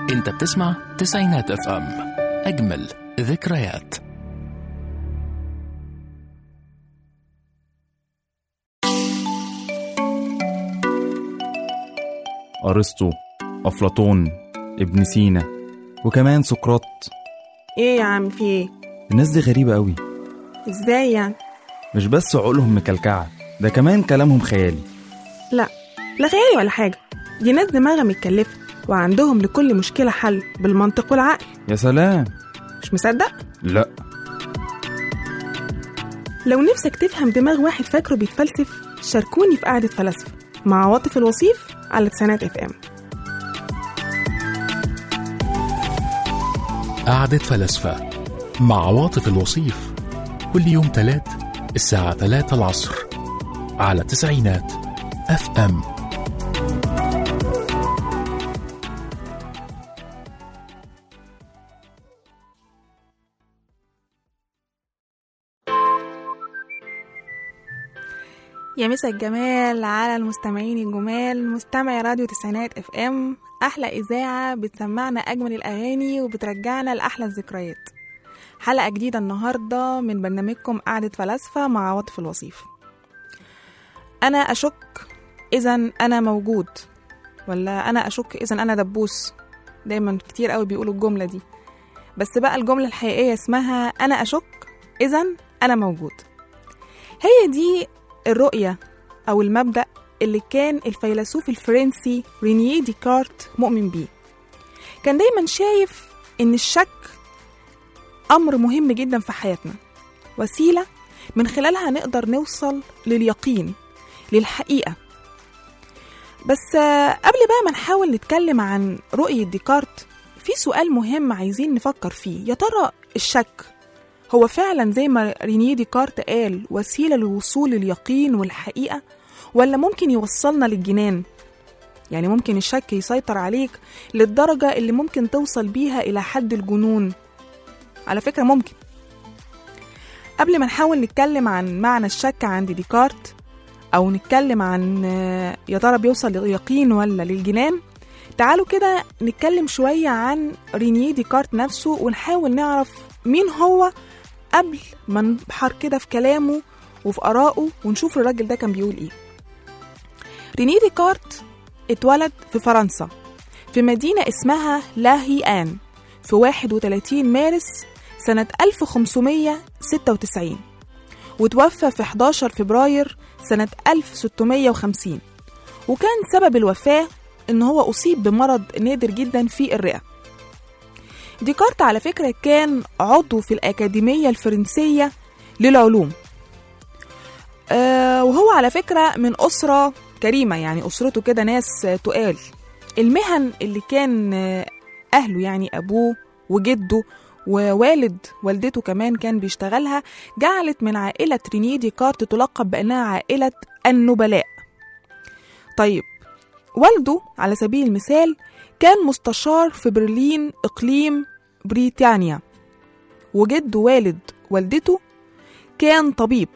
انت بتسمع تسعينات اف ام اجمل ذكريات أرسطو أفلاطون ابن سينا وكمان سقراط ايه يا عم في ايه الناس دي غريبة قوي ازاي يعني مش بس عقولهم مكلكعة ده كمان كلامهم خيالي لا لا خيالي ولا حاجه دي ناس دماغها متكلفه وعندهم لكل مشكله حل بالمنطق والعقل يا سلام مش مصدق لا لو نفسك تفهم دماغ واحد فاكره بيتفلسف شاركوني في قعده فلاسفه مع عواطف الوصيف على تسعينات اف ام قعدة فلاسفة مع عواطف الوصيف كل يوم تلات الساعة تلاتة العصر على تسعينات اف ام يا مسا الجمال على المستمعين الجمال مستمعي راديو تسعينات اف ام احلى اذاعه بتسمعنا اجمل الاغاني وبترجعنا لاحلى الذكريات حلقه جديده النهارده من برنامجكم قعده فلاسفه مع عواطف الوصيف انا اشك اذا انا موجود ولا انا اشك اذا انا دبوس دايما كتير قوي بيقولوا الجمله دي بس بقى الجمله الحقيقيه اسمها انا اشك اذا انا موجود هي دي الرؤية أو المبدأ اللي كان الفيلسوف الفرنسي رينيه ديكارت مؤمن بيه كان دايما شايف إن الشك أمر مهم جدا في حياتنا وسيلة من خلالها نقدر نوصل لليقين للحقيقة بس آه، قبل بقى ما نحاول نتكلم عن رؤية ديكارت في سؤال مهم عايزين نفكر فيه يا ترى الشك هو فعلا زي ما رينيه ديكارت قال وسيلة للوصول لليقين والحقيقة ولا ممكن يوصلنا للجنان يعني ممكن الشك يسيطر عليك للدرجة اللي ممكن توصل بيها إلى حد الجنون على فكرة ممكن قبل ما نحاول نتكلم عن معنى الشك عند ديكارت أو نتكلم عن آه، يا ترى بيوصل لليقين ولا للجنان تعالوا كده نتكلم شوية عن رينيه ديكارت نفسه ونحاول نعرف مين هو قبل ما نبحر كده في كلامه وفي آرائه ونشوف الراجل ده كان بيقول إيه رينيه ديكارت اتولد في فرنسا في مدينة اسمها لاهي آن في 31 مارس سنة 1596 وتوفى في 11 فبراير سنة 1650 وكان سبب الوفاة إن هو أصيب بمرض نادر جدا في الرئة ديكارت على فكرة كان عضو في الأكاديمية الفرنسية للعلوم آه وهو على فكرة من أسرة كريمة يعني أسرته كده ناس آه، تقال المهن اللي كان آه، أهله يعني أبوه وجده ووالد والدته كمان كان بيشتغلها جعلت من عائلة رينيه ديكارت تلقب بأنها عائلة النبلاء طيب والده على سبيل المثال كان مستشار في برلين إقليم بريطانيا وجد والد والدته كان طبيب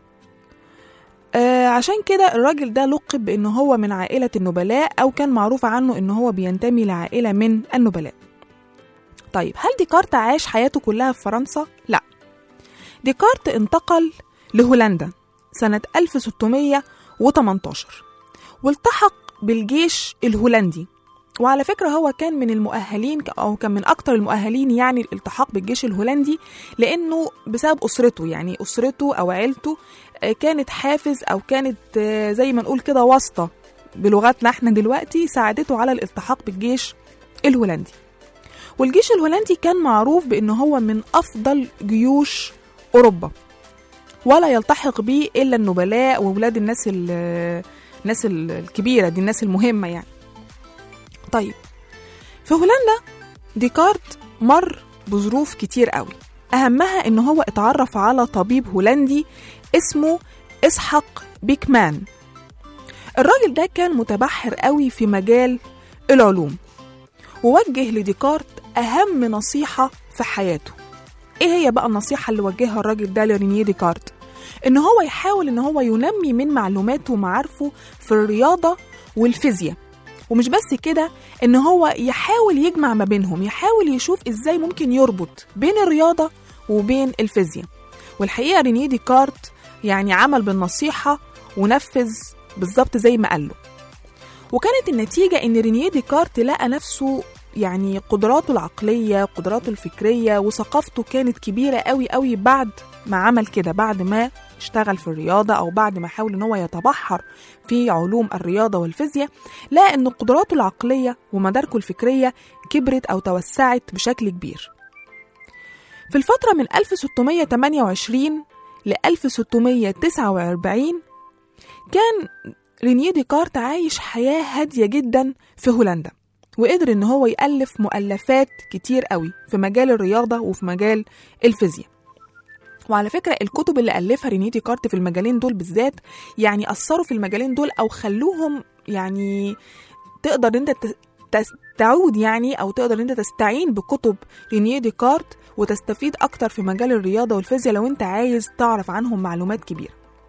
آه عشان كده الراجل ده لقب بأنه هو من عائلة النبلاء أو كان معروف عنه أنه هو بينتمي لعائلة من النبلاء طيب هل ديكارت عاش حياته كلها في فرنسا؟ لا ديكارت انتقل لهولندا سنة 1618 والتحق بالجيش الهولندي وعلى فكرة هو كان من المؤهلين أو كان من أكتر المؤهلين يعني الالتحاق بالجيش الهولندي لأنه بسبب أسرته يعني أسرته أو عيلته آه، كانت حافز أو كانت آه، زي ما نقول كده واسطة بلغتنا احنا دلوقتي ساعدته على الالتحاق بالجيش الهولندي والجيش الهولندي كان معروف بأنه هو من أفضل جيوش أوروبا ولا يلتحق به إلا النبلاء وولاد الناس ال- الناس ال- الكبيرة دي الناس المهمة يعني طيب في هولندا ديكارت مر بظروف كتير قوي أهمها إن هو اتعرف على طبيب هولندي اسمه إسحاق بيكمان الراجل ده كان متبحر قوي في مجال العلوم ووجه لديكارت أهم نصيحة في حياته إيه هي بقى النصيحة اللي وجهها الراجل ده لرينيه ديكارت؟ إن هو يحاول إن هو ينمي من معلوماته ومعارفه في الرياضة والفيزياء ومش بس كده ان هو يحاول يجمع ما بينهم يحاول يشوف ازاي ممكن يربط بين الرياضة وبين الفيزياء والحقيقة رينيه ديكارت يعني عمل بالنصيحة ونفذ بالظبط زي ما قال له وكانت النتيجة إن رينيه ديكارت لقى نفسه يعني قدراته العقلية قدراته الفكرية وثقافته كانت كبيرة قوي قوي بعد ما عمل كده بعد ما اشتغل في الرياضة أو بعد ما حاول إن هو يتبحر في علوم الرياضة والفيزياء لقى إن قدراته العقلية ومداركه الفكرية كبرت أو توسعت بشكل كبير في الفترة من 1628 ل 1649 كان رينيه ديكارت عايش حياة هادية جدا في هولندا وقدر ان هو يألف مؤلفات كتير قوي في مجال الرياضة وفي مجال الفيزياء وعلى فكرة الكتب اللي ألفها رينيه ديكارت في المجالين دول بالذات يعني أثروا في المجالين دول أو خلوهم يعني تقدر انت ت- تس- تعود يعني أو تقدر انت تستعين بكتب رينيه ديكارت وتستفيد أكتر في مجال الرياضة والفيزياء لو انت عايز تعرف عنهم معلومات كبيرة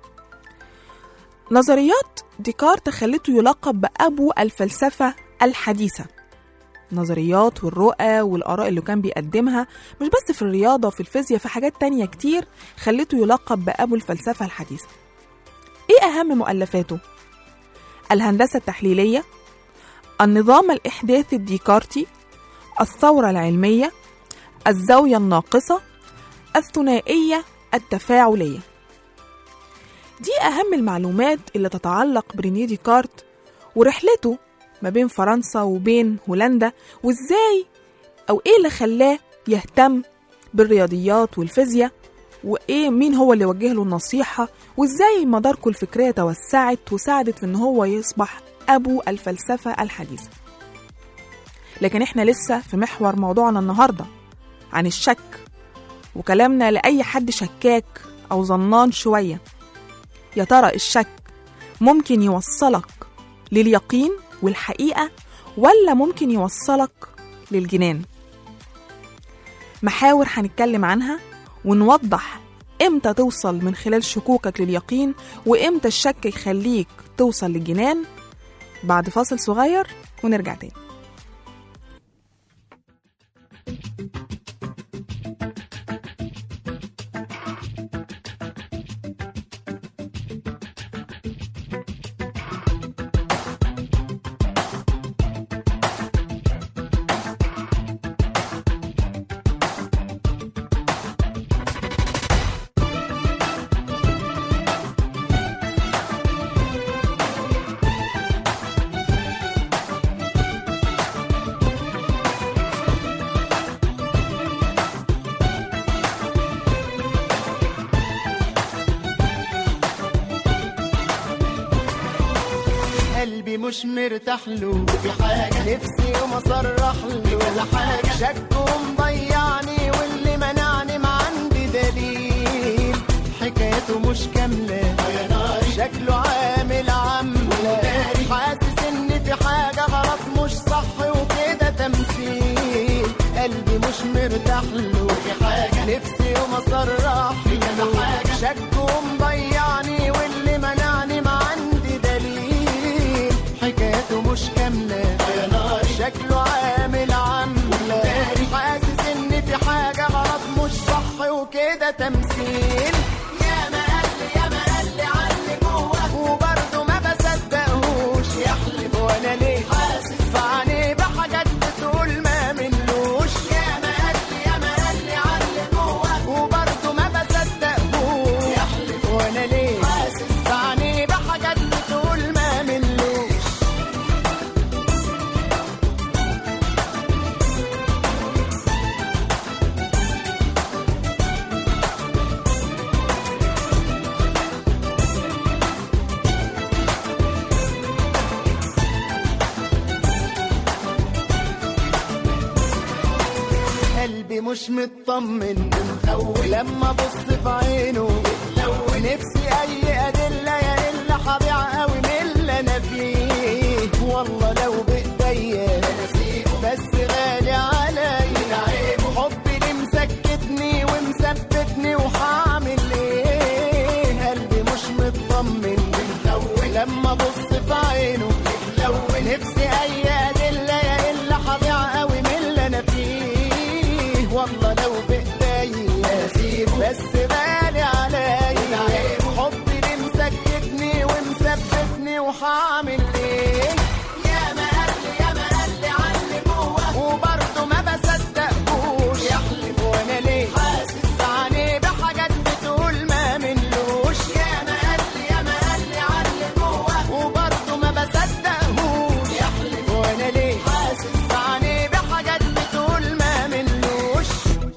نظريات ديكارت خلته يلقب بأبو الفلسفة الحديثة نظريات والرؤى والآراء اللي كان بيقدمها مش بس في الرياضة وفي الفيزياء في حاجات تانية كتير خلته يلقب بأبو الفلسفة الحديثة إيه أهم مؤلفاته؟ الهندسة التحليلية النظام الإحداثي الديكارتي الثورة العلمية الزاوية الناقصة الثنائية التفاعلية دي أهم المعلومات اللي تتعلق برينيه ديكارت ورحلته ما بين فرنسا وبين هولندا وإزاي أو إيه اللي خلاه يهتم بالرياضيات والفيزياء وإيه مين هو اللي وجه له النصيحة وإزاي مداركه الفكرية توسعت وساعدت في إن هو يصبح أبو الفلسفة الحديثة لكن إحنا لسه في محور موضوعنا النهاردة عن الشك وكلامنا لأي حد شكاك أو ظنان شوية يا ترى الشك ممكن يوصلك لليقين والحقيقة ولا ممكن يوصلك للجنان محاور هنتكلم عنها ونوضح امتى توصل من خلال شكوكك لليقين وامتى الشك يخليك توصل للجنان بعد فاصل صغير ونرجع تاني قلبي مش مرتاح له في حاجة نفسي يوم اصرح له كذا حاجة شك ومضيعني واللي منعني ما عندي دليل حكايته مش كاملة شكله عامل عاملة حاسس ان في حاجة غلط مش صح وكده تمثيل قلبي مش مرتاح له في حاجة نفسي يوم اصرح له شك ومضيعني واللي منعني ما عندي دليل حكايته مش كاملة شكله عامل عاملة حاسس ان في حاجة غلط مش صح وكده تمثيل يا ما قال لي يا ما قال لي علي جوه وبرضه ما بصدقهوش يحلف وانا ليه حاسس في عينيه بحاجات بتقول ما منلوش يا ما قال لي يا ما قال لي علي جوه وبرضه ما بصدقهوش يحلف وانا ليه حاسس في عينيه بحاجات بتقول ما منلوش قلبي مش مطمن مخوف لما ابص في عينه بتلون نفسي اي ادله يا الا هضيع قوي من اللي انا فيه والله لو بايديا بس غالي عليا حبي اللي مسكتني ومثبتني وهعمل ايه قلبي مش مطمن لما ابص في عينه نفسي اي عني وهعمل ايه يا ما قال لي يا ما قال لي عني جوه وبرضه ما بصدقهوش يحلف وانا ليه حاسس عني بحاجات بتقول ما منلوش يا ما قال لي يا ما قال لي عني جوه وبرضه ما بصدقهوش يحلف وانا ليه حاسس عني بحاجات بتقول ما منلوش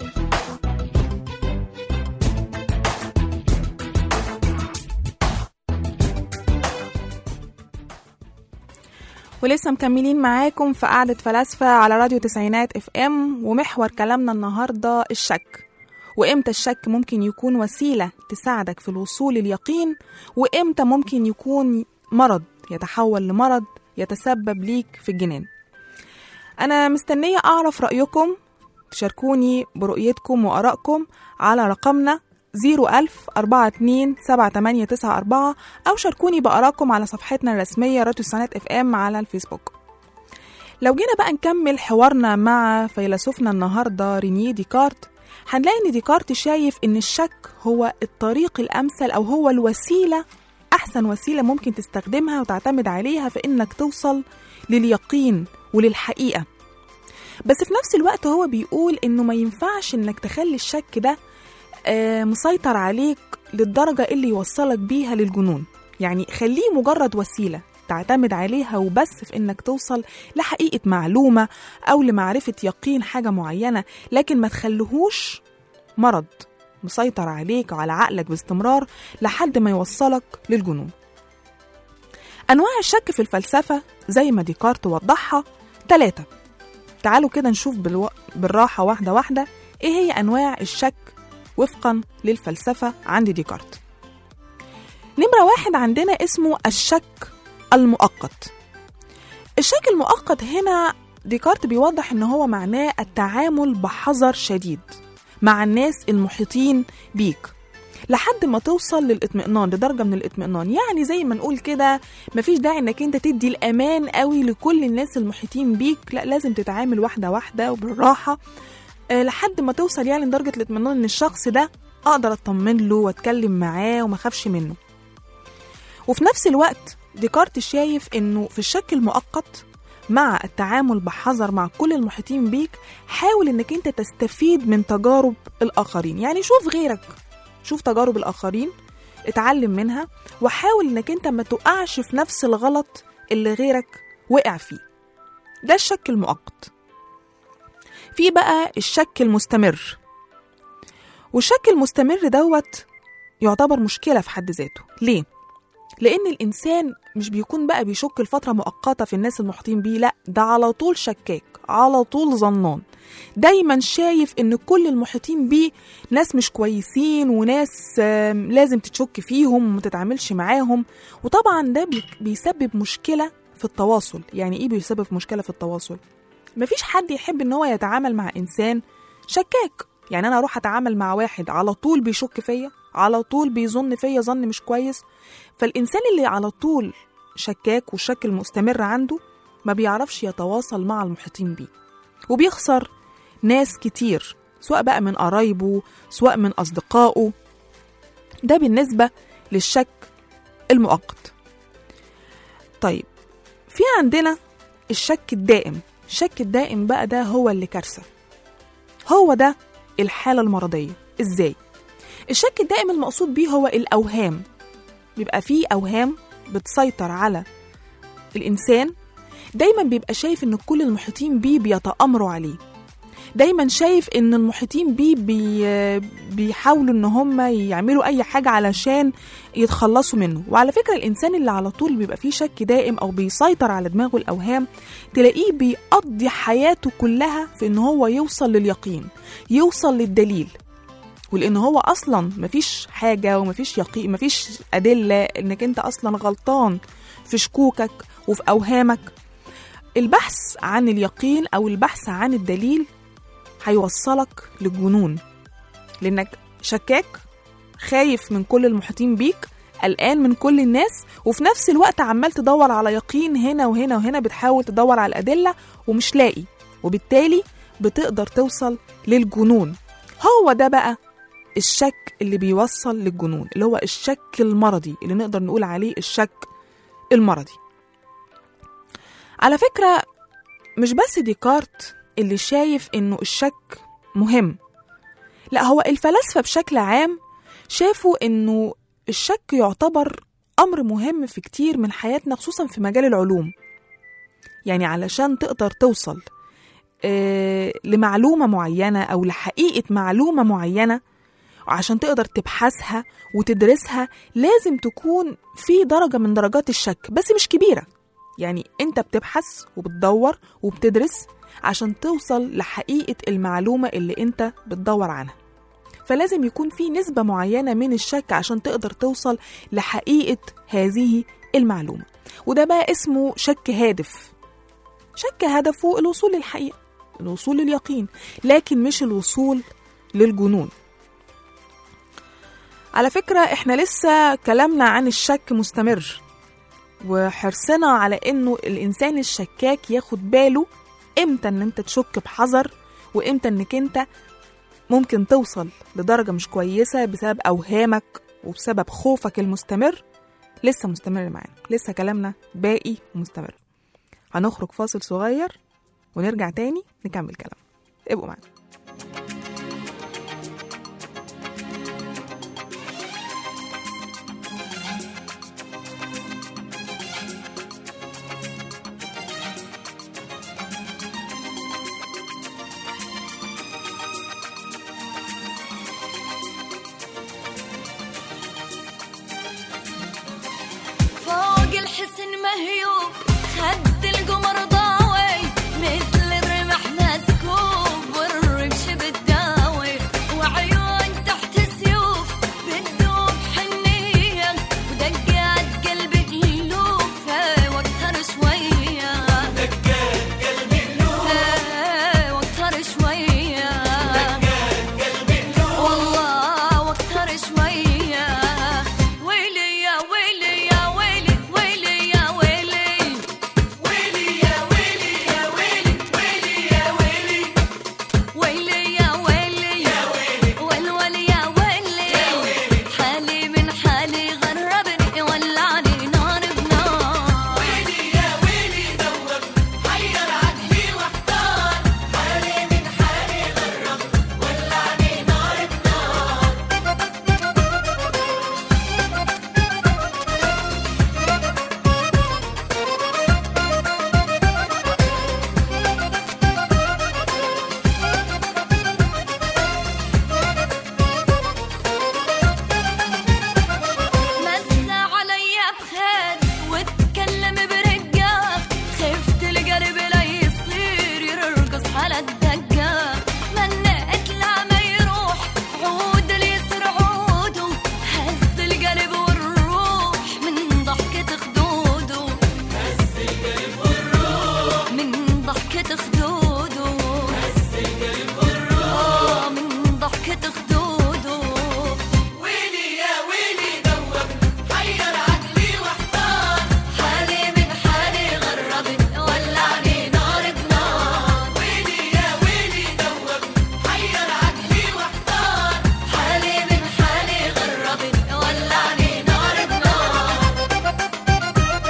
ولسه مكملين معاكم في قعدة فلاسفة على راديو تسعينات اف ام ومحور كلامنا النهاردة الشك وامتى الشك ممكن يكون وسيلة تساعدك في الوصول لليقين وامتى ممكن يكون مرض يتحول لمرض يتسبب ليك في الجنان أنا مستنية أعرف رأيكم تشاركوني برؤيتكم وآرائكم على رقمنا 01000 42 7894 أو شاركوني بآرائكم على صفحتنا الرسمية راديو سنات اف ام على الفيسبوك لو جينا بقى نكمل حوارنا مع فيلسوفنا النهارده رينيه ديكارت هنلاقي ان ديكارت شايف ان الشك هو الطريق الامثل او هو الوسيله احسن وسيله ممكن تستخدمها وتعتمد عليها في انك توصل لليقين وللحقيقه بس في نفس الوقت هو بيقول انه ما ينفعش انك تخلي الشك ده آه، مسيطر عليك للدرجه اللي يوصلك بيها للجنون يعني خليه مجرد وسيله تعتمد عليها وبس في انك توصل لحقيقه معلومه او لمعرفه يقين حاجه معينه لكن ما تخليهوش مرض مسيطر عليك وعلى عقلك باستمرار لحد ما يوصلك للجنون انواع الشك في الفلسفه زي ما ديكارت وضحها ثلاثه تعالوا كده نشوف بالو... بالراحه واحده واحده ايه هي انواع الشك وفقا للفلسفه عند ديكارت نمره واحد عندنا اسمه الشك المؤقت الشك المؤقت هنا ديكارت بيوضح ان هو معناه التعامل بحذر شديد مع الناس المحيطين بيك لحد ما توصل للاطمئنان لدرجه من الاطمئنان يعني زي ما نقول كده مفيش داعي انك انت تدي الامان قوي لكل الناس المحيطين بيك لا لازم تتعامل واحده واحده وبالراحه آه، لحد ما توصل يعني لدرجه الاطمئنان ان الشخص ده اقدر اطمن له واتكلم معاه وما اخافش منه وفي نفس الوقت ديكارت شايف انه في الشك المؤقت مع التعامل بحذر مع كل المحيطين بيك حاول انك انت تستفيد من تجارب الاخرين يعني شوف غيرك شوف تجارب الاخرين اتعلم منها وحاول انك انت ما تقعش في نفس الغلط اللي غيرك وقع فيه ده الشك المؤقت في بقى الشك المستمر والشك المستمر دوت يعتبر مشكلة في حد ذاته ليه؟ لأن الإنسان مش بيكون بقى بيشك لفترة مؤقتة في الناس المحيطين بيه لأ ده على طول شكاك على طول ظنان دايما شايف ان كل المحيطين بيه ناس مش كويسين وناس آم، لازم تتشك فيهم وما تتعاملش معاهم وطبعا ده بي- بيسبب مشكلة في التواصل يعني ايه بيسبب مشكلة في التواصل مفيش حد يحب ان هو يتعامل مع انسان شكاك يعني انا اروح اتعامل مع واحد على طول بيشك فيا على طول بيظن فيا ظن مش كويس فالانسان اللي على طول شكاك والشك المستمر عنده ما بيعرفش يتواصل مع المحيطين بيه وبيخسر ناس كتير سواء بقى من قرايبه سواء من أصدقائه ده بالنسبة للشك المؤقت طيب في عندنا الشك الدائم الشك الدائم بقى ده هو اللي كارثة هو ده الحالة المرضية ازاي الشك الدائم المقصود بيه هو الأوهام بيبقى فيه أوهام بتسيطر على الإنسان دايما بيبقى شايف ان كل المحيطين بيه بيتآمروا عليه دايما شايف ان المحيطين بيه بي بيحاولوا ان هم يعملوا اي حاجه علشان يتخلصوا منه وعلى فكره الانسان اللي على طول بيبقى فيه شك دائم او بيسيطر على دماغه الاوهام تلاقيه بيقضي حياته كلها في ان هو يوصل لليقين يوصل للدليل ولان هو اصلا مفيش حاجه ومفيش يقين مفيش ادله انك انت اصلا غلطان في شكوكك وفي اوهامك البحث عن اليقين او البحث عن الدليل هيوصلك للجنون لانك شكاك خايف من كل المحيطين بيك قلقان من كل الناس وفي نفس الوقت عمال تدور على يقين هنا وهنا وهنا بتحاول تدور على الأدلة ومش لاقي وبالتالي بتقدر توصل للجنون هو ده بقى الشك اللي بيوصل للجنون اللي هو الشك المرضي اللي نقدر نقول عليه الشك المرضي على فكرة مش بس ديكارت اللي شايف إنه الشك مهم لا هو الفلاسفة بشكل عام شافوا إنه الشك يعتبر أمر مهم في كتير من حياتنا خصوصا في مجال العلوم يعني علشان تقدر توصل آه، لمعلومة معينة أو لحقيقة معلومة معينة وعشان تقدر تبحثها وتدرسها لازم تكون في درجة من درجات الشك بس مش كبيرة يعني انت بتبحث وبتدور وبتدرس عشان توصل لحقيقة المعلومة اللي انت بتدور عنها فلازم يكون في نسبة معينة من الشك عشان تقدر توصل لحقيقة هذه المعلومة وده بقى اسمه شك هادف شك هدفه الوصول للحقيقة الوصول لليقين لكن مش الوصول للجنون على فكرة احنا لسه كلامنا عن الشك مستمر وحرصنا على انه الانسان الشكاك ياخد باله امتى ان انت تشك بحذر وامتى انك انت ممكن توصل لدرجة مش كويسة بسبب اوهامك وبسبب خوفك المستمر لسه مستمر معانا لسه كلامنا باقي ومستمر هنخرج فاصل صغير ونرجع تاني نكمل كلام ابقوا معانا فوق الحسن مهيوب خد القمر ضاوي مثل الرمح مسكوب والرمش بالداوي وعيون تحت سيوف بتدوب حنية ودقات قلبي قلوب وقتها شوية دقات قلبي قلوب وقتها شوية والله وقتها شوية ويلي يا ويلي يا ويلي ويلي يا ويلي ويلي يا ويلي يا ويلي ويلي يا ويلي ويلي يا ويلي يا ويلي والول يا ويلي حالي من حالي غربني ولعني نار بنار ويلي يا ويلي دوبني حير عقلي واحتار حالي من حالي غربني ولعني نار بنار مسى عليا بخير واتكلم برقة خفت القلب لا يصير يرقص على الدقة منيت لا ما يروح عود اللي يصير عوده هز القلب والروح من ضحكة خدوده هز القلب والروح من ضحكة خدوده هز القلب والروح من ضحكة خدوده ويلي يا ويلي دوبني حير عقلي واحتار حالي من حالي غربني ولعني نار بنار ويلي يا ويلي دوبني حير عقلي واحتار حالي من حالي غربني ولعني نار بنار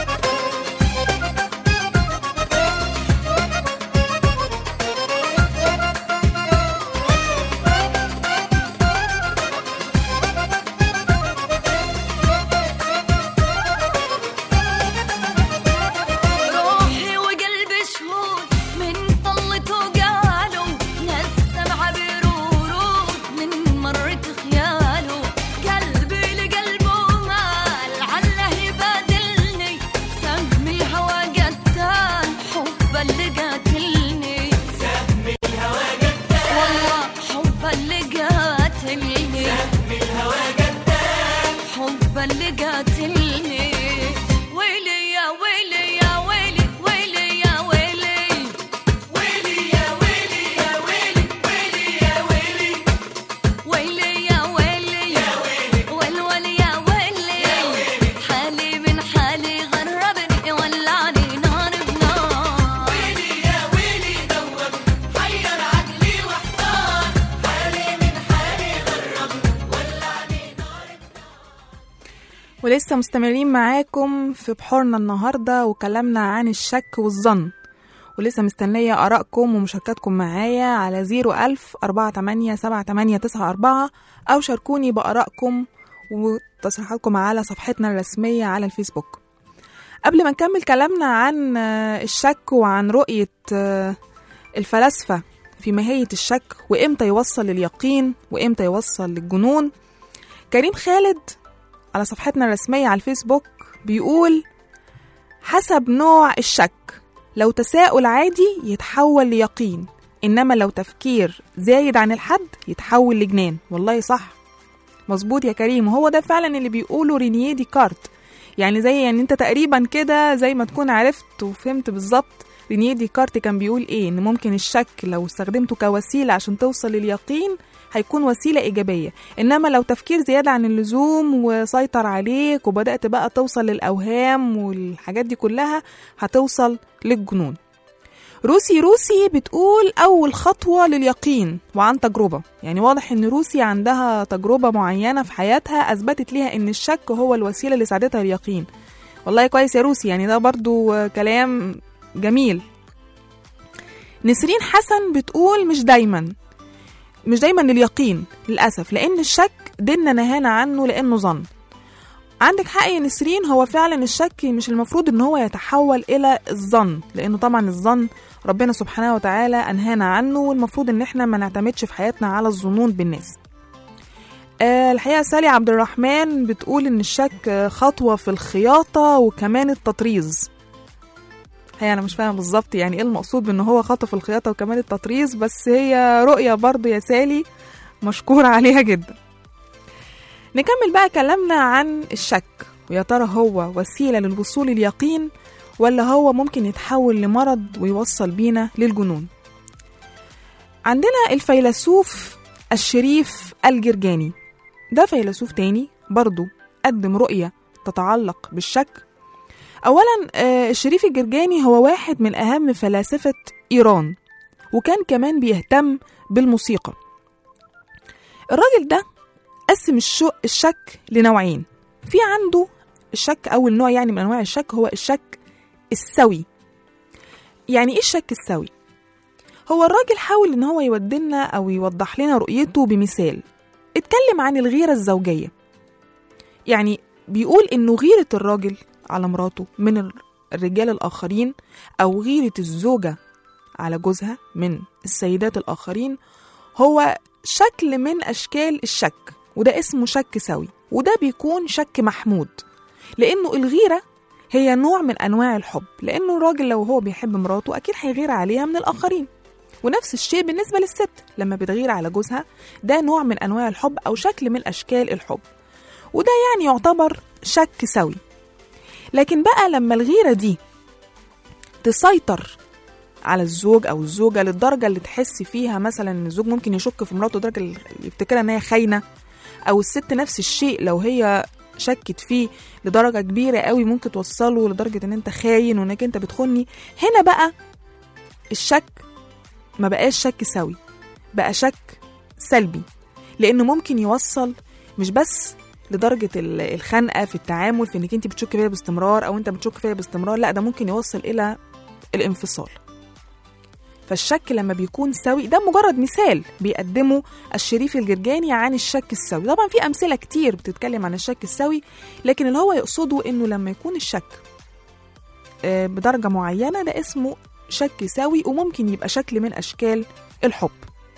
روحي وقلبي شهود من طلته قالوا نسم عبر ورود من مرة خياله قلبي لقلبه مال عله يبادلني سهم الهوى قتال حب اللي قاتلني سهم الهوى قتال والله حب اللي قاتلني سهم الهوى قتال حب اللي قاتلني ويلي يا ويلي يا ويلي ويلي يا ويلي ويلي يا ويلي يا ويلي ويلي يا ويلي ويلي يا ويلي يا ويلي والول يا ويلي حالي من حالي غربني ولعني نار بنار ويلي يا ويلي دوبني حير عقلي واحتار حالي من حالي غربني ولعني نار ولسه مستمرين معاكم في بحورنا النهاردة وكلامنا عن الشك والظن ولسه مستنية آرائكم ومشاركاتكم معايا على 01000 487 أو شاركوني بآرائكم وتصريحاتكم على صفحتنا الرسمية على الفيسبوك قبل ما نكمل كلامنا عن آه، الشك وعن رؤية آه، الفلاسفة في ماهية الشك وإمتى يوصل لليقين وإمتى يوصل للجنون كريم خالد على صفحتنا الرسمية على الفيسبوك بيقول حسب نوع الشك لو تساؤل عادي يتحول ليقين إنما لو تفكير زايد عن الحد يتحول لجنان والله صح مظبوط يا كريم وهو ده فعلا اللي بيقوله رينيه ديكارت يعني زي يعني انت تقريبا كده زي ما تكون عرفت وفهمت بالظبط رينيه ديكارت كان بيقول ايه ان ممكن الشك لو استخدمته كوسيله عشان توصل لليقين هيكون وسيله ايجابيه انما لو تفكير زياده عن اللزوم وسيطر عليك وبدات بقى توصل للاوهام والحاجات دي كلها هتوصل للجنون روسي روسي بتقول أول خطوة لليقين وعن تجربة يعني واضح إن روسي عندها تجربة معينة في حياتها أثبتت ليها إن الشك هو الوسيلة اللي ساعدتها اليقين والله كويس يا روسي يعني ده برضو آه، كلام جميل نسرين حسن بتقول مش دايما مش دايما لليقين للأسف لأن الشك ديننا نهانا عنه لأنه ظن عندك حق يا نسرين هو فعلا الشك مش المفروض ان هو يتحول الى الظن لانه طبعا الظن ربنا سبحانه وتعالى انهانا عنه والمفروض ان احنا ما نعتمدش في حياتنا على الظنون بالناس آه الحقيقه سالي عبد الرحمن بتقول ان الشك آه، خطوه في الخياطه وكمان التطريز هي انا مش فاهمه بالظبط يعني ايه المقصود بان هو خطوه في الخياطه وكمان التطريز بس هي رؤيه برضو يا سالي مشكور عليها جدا نكمل بقى كلامنا عن الشك ويا ترى هو وسيلة للوصول لليقين ولا هو ممكن يتحول لمرض ويوصل بينا للجنون عندنا الفيلسوف الشريف الجرجاني ده فيلسوف تاني برضو قدم رؤية تتعلق بالشك أولا آه، الشريف الجرجاني هو واحد من أهم فلاسفة إيران وكان كمان بيهتم بالموسيقى الراجل ده قسم الشو الشك لنوعين في عنده الشك أول نوع يعني من أنواع الشك هو الشك السوي يعني إيه الشك السوي؟ هو الراجل حاول إن هو يودلنا أو يوضح لنا رؤيته بمثال اتكلم عن الغيرة الزوجية يعني بيقول إنه غيرة الراجل على مراته من ال- الرجال الآخرين أو غيرة الزوجة على جوزها من السيدات الآخرين هو شكل من أشكال الشك وده اسمه شك سوي وده بيكون شك محمود لأنه الغيرة هي نوع من أنواع الحب لأنه الراجل لو هو بيحب مراته أكيد هيغير عليها من الآخرين ونفس الشيء بالنسبة للست لما بتغير على جوزها ده نوع من أنواع الحب أو شكل من أشكال الحب وده يعني يعتبر شك سوي لكن بقى لما الغيرة دي تسيطر على الزوج او الزوجه للدرجه اللي تحس فيها مثلا ان الزوج ممكن يشك في مراته لدرجه اللي يفتكرها ان هي خاينه او الست نفس الشيء لو هي شكت فيه لدرجه كبيره قوي ممكن توصله لدرجه ان انت خاين وانك انت بتخوني هنا بقى الشك ما بقاش شك سوي بقى شك سلبي لانه ممكن يوصل مش بس لدرجه ال- الخنقه في التعامل في انك انت بتشك فيها باستمرار او انت بتشك فيها باستمرار لا ده ممكن يوصل الى الانفصال فالشك لما بيكون سوي ده مجرد مثال بيقدمه الشريف الجرجاني عن الشك السوي طبعا في أمثلة كتير بتتكلم عن الشك السوي لكن اللي هو يقصده إنه لما يكون الشك آه، بدرجة معينة ده اسمه شك سوي وممكن يبقى شكل من أشكال الحب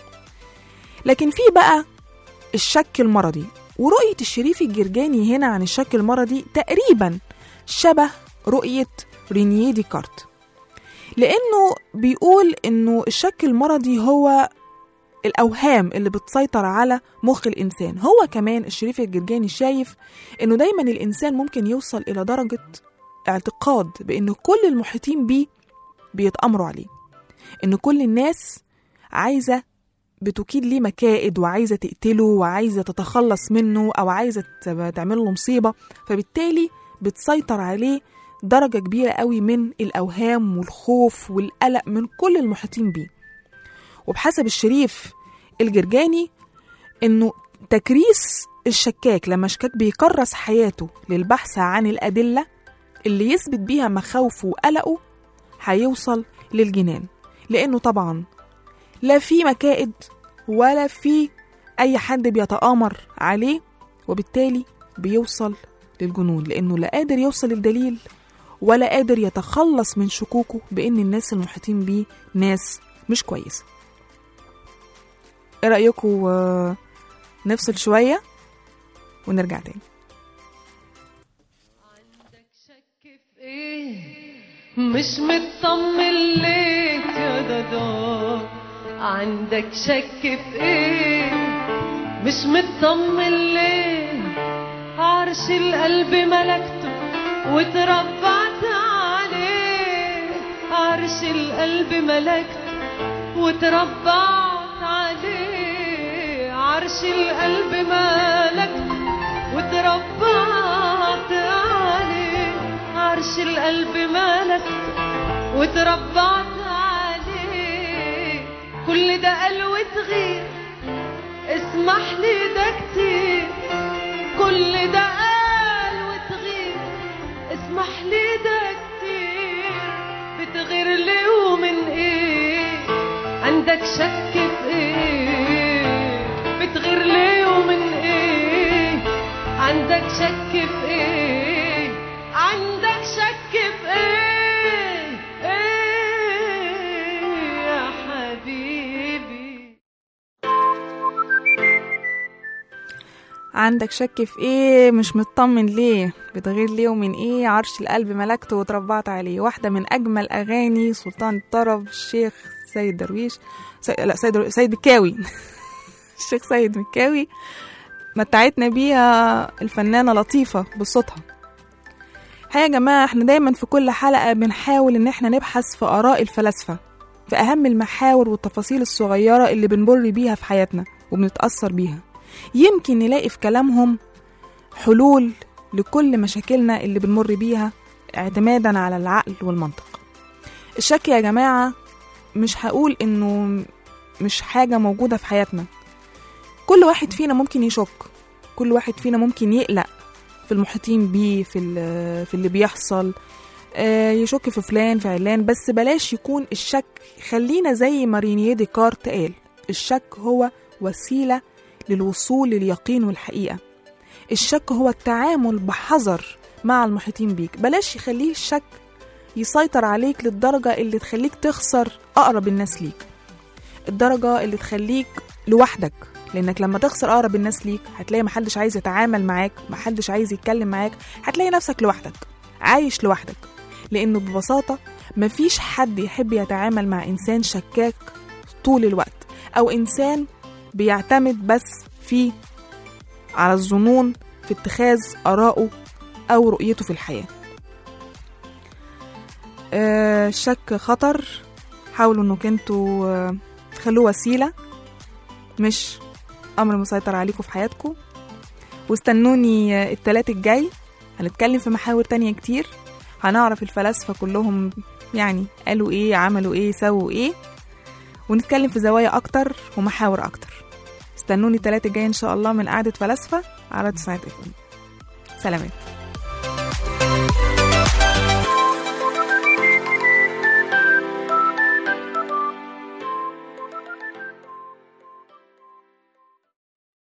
لكن في بقى الشك المرضي ورؤية الشريف الجرجاني هنا عن الشك المرضي تقريبا شبه رؤية رينيه ديكارت لأنه بيقول إنه الشك المرضي هو الأوهام اللي بتسيطر على مخ الإنسان هو كمان الشريف الجرجاني شايف إنه دايما الإنسان ممكن يوصل إلى درجة اعتقاد بإن كل المحيطين بيه بيتأمروا عليه إن كل الناس عايزة بتكيد ليه مكائد وعايزة تقتله وعايزة تتخلص منه أو عايزة ت- تعمل له مصيبة فبالتالي بتسيطر عليه درجة كبيرة قوي من الأوهام والخوف والقلق من كل المحيطين بيه وبحسب الشريف الجرجاني إنه تكريس الشكاك لما الشكاك بيكرس حياته للبحث عن الأدلة اللي يثبت بيها مخاوفه وقلقه هيوصل للجنان لأنه طبعا لا في مكائد ولا في أي حد بيتآمر عليه وبالتالي بيوصل للجنون لأنه لا قادر يوصل للدليل ولا قادر يتخلص من شكوكه بأن الناس المحيطين بيه ناس مش كويسة ايه رأيكم آه، نفصل شوية ونرجع تاني مش مطمن ليك يا دادا عندك شك في ايه مش مطمن ليه عرش القلب ملكته وتربعت عليه عرش القلب ملكته وتربعت عليه عرش القلب ملكته وتربعت عليه عرش القلب ملكته وتربعت عليه كل ده قال وتغير اسمح لي ده كتير كل ده قال وتغير اسمح لي ده كتير بتغير ليه ومن ايه عندك شك في ايه بتغير ليه ومن ايه عندك شك في ايه عندك شك في ايه ايه يا حبيبي عندك شك في ايه مش مطمن ليه بتغير ليه ومن ايه عرش القلب ملكته وتربعت عليه واحدة من أجمل أغاني سلطان الطرب الشيخ سيد درويش سي... لا سيد در... سيد مكاوي الشيخ سيد مكاوي متعتنا بيها الفنانة لطيفة بصوتها الحقيقة يا جماعة احنا دايما في كل حلقة بنحاول ان احنا نبحث في آراء الفلاسفة في أهم المحاور والتفاصيل الصغيرة اللي بنمر بيها في حياتنا وبنتأثر بيها يمكن نلاقي في كلامهم حلول لكل مشاكلنا اللي بنمر بيها اعتمادا على العقل والمنطق الشك يا جماعة مش هقول انه مش حاجة موجودة في حياتنا كل واحد فينا ممكن يشك كل واحد فينا ممكن يقلق في المحيطين بيه في, ال- في اللي بيحصل آه، يشك في فلان في علان بس بلاش يكون الشك خلينا زي ما رينيه ديكارت قال الشك هو وسيلة للوصول لليقين والحقيقة الشك هو التعامل بحذر مع المحيطين بيك بلاش يخليه الشك يسيطر عليك للدرجة اللي تخليك تخسر أقرب الناس ليك الدرجة اللي تخليك لوحدك لأنك لما تخسر أقرب الناس ليك هتلاقي محدش عايز يتعامل معاك محدش عايز يتكلم معاك هتلاقي نفسك لوحدك عايش لوحدك لأنه ببساطة مفيش حد يحب يتعامل مع إنسان شكاك طول الوقت أو إنسان بيعتمد بس في على الظنون في اتخاذ آرائه أو رؤيته في الحياة آه، الشك خطر حاولوا انكم انتوا آه، تخلوه وسيلة مش أمر مسيطر عليكم في حياتكم واستنوني آه، التلات الجاي هنتكلم في محاور تانية كتير هنعرف الفلاسفة كلهم يعني قالوا ايه عملوا ايه سووا ايه ونتكلم في زوايا أكتر ومحاور أكتر استنوني التلات الجاي إن شاء الله من قعدة فلاسفة على تسعة اف سلامات